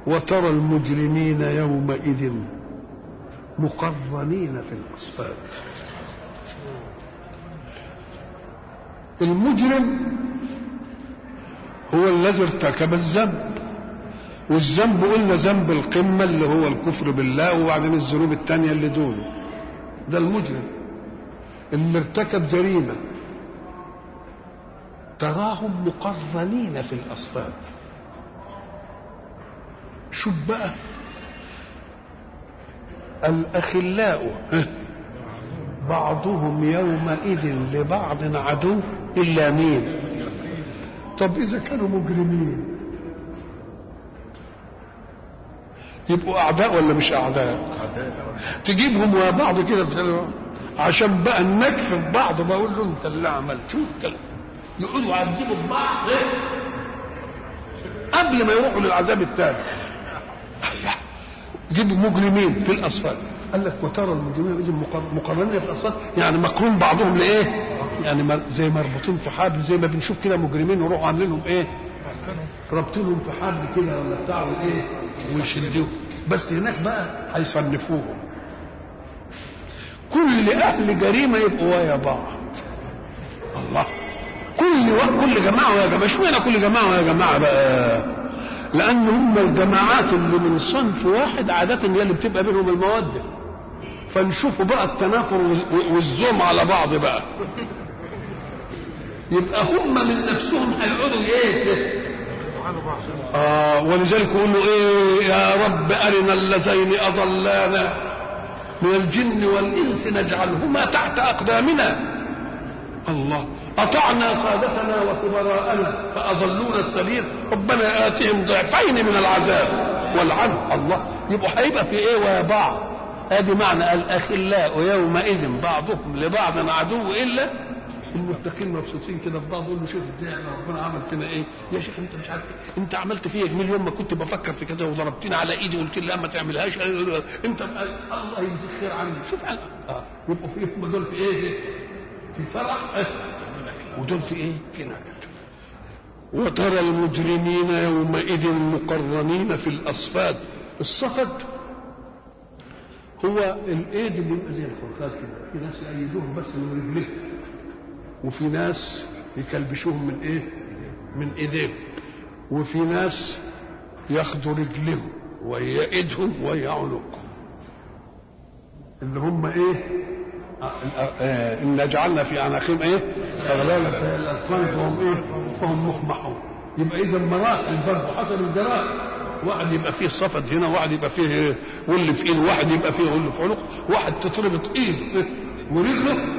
وترى المجرمين يومئذ مقرنين في الأصفاد المجرم هو الذي ارتكب الذنب والذنب قلنا ذنب القمة اللي هو الكفر بالله وبعدين الذنوب التانية اللي دونه ده المجرم اللي ارتكب جريمة تراهم مقرنين في الأصفاد شوف بقى الأخلاء بعضهم يومئذ لبعض عدو إلا مين طب إذا كانوا مجرمين يبقوا أعداء ولا مش أعداء تجيبهم ويا بعض كده عشان بقى نكفي بعض بقول له انت اللي عملت انت اللي يقولوا يعذبوا بعض قبل ما يروحوا للعذاب الثاني جيبوا مجرمين في الاصفاد قال لك وترى المجرمين اذا مقرنين في الاصفاد يعني مقرون بعضهم لايه؟ يعني زي مربوطين في حبل زي ما بنشوف كده مجرمين يروحوا عاملينهم ايه؟ رابطينهم في حبل كده ولا بتاع ايه؟ ويشدوه بس هناك بقى هيصنفوهم كل اهل جريمه يبقوا ويا بعض الله كل و... كل جماعه ويا جماعه اشمعنى كل جماعه ويا جماعه بقى لان هم الجماعات اللي من صنف واحد عاده هي اللي بتبقى بينهم الموده فنشوفوا بقى التنافر والزوم على بعض بقى يبقى هم من نفسهم هيقعدوا ايه آه ولذلك يقولوا ايه يا رب ارنا اللذين اضلانا من الجن والانس نجعلهما تحت اقدامنا الله اطعنا سادتنا وكبراءنا فاضلونا السبيل ربنا اتهم ضعفين من العذاب والعنف الله يبقوا هيبقى في ايه ويا بعض ادي معنى الاخلاء يومئذ بعضهم لبعض عدو الا المتقين مبسوطين كده في بعض يقول له شوف ازاي احنا ربنا عمل فينا ايه يا شيخ انت مش عارف إيه؟ انت عملت فيا جميل يوم ما كنت بفكر في كذا وضربتني على ايدي وقلت لي لا ما تعملهاش انت الله يجزيك خير عني شوف اه يبقوا في هم دول في ايه في فرح اه ودول في ايه في نكد وترى المجرمين يومئذ مقرنين في الاصفاد الصفد هو الايد اللي يبقى زي الخرخات كده في ناس يأيدوهم بس من رجلهم وفي ناس يكلبشوهم من ايه من ايديهم وفي ناس ياخدوا رجلهم وهي ايدهم وهي عنقهم اللي هم ايه إن جعلنا في أعناقهم إيه؟ أغلالا في الأذقان فهم إيه؟ فهم مخمحون. يبقى إذا مراحل برضه حسب الجراح واحد يبقى فيه صفد هنا واحد يبقى فيه ول في ايده واحد يبقى فيه ول في عنق واحد تتربط ايده ورجله